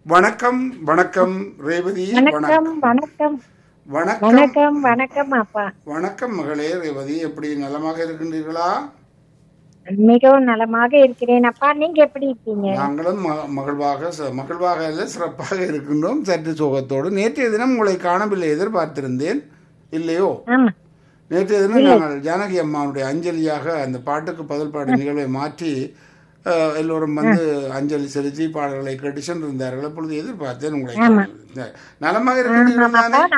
வணக்கம் வணக்கம் ரேவதி வணக்கம் வணக்கம் வணக்கம் வணக்கம் வணக்கம் வணக்கம் அப்பா வணக்கம் மகளே ரேவதி எப்படி நலமாக இருக்கின்றீர்களா மிகவும் நலமாக இருக்கிறேன் அப்பா நீங்க எப்படி இருக்கீங்க நாங்களும் ம- மகிழ்வாக ச- மகிழ்வாக அல்ல சிறப்பாக இருக்கின்றோம் சற்று சுகத்தோடு நேற்றைய தினம் உங்களை காணவில்லை எதிர்பார்த்திருந்தேன் இல்லையோ ஆமா நேற்றைய தினம் நாங்கள் ஜானகி அம்மாவுடைய அஞ்சலியாக அந்த பாட்டுக்கு பதில் பாடு நிகழ்வை மாற்றி அஹ், எல்லோரும் வந்து அஞ்சலி செலுத்தி பாடல்களை கேட்டு சென்றிருந்தார்கள் அப்பொழுது எதிர்பார்த்தேன் உங்களை காணவில்லை. நலமாக இருக்கின்றீர்கள் தானே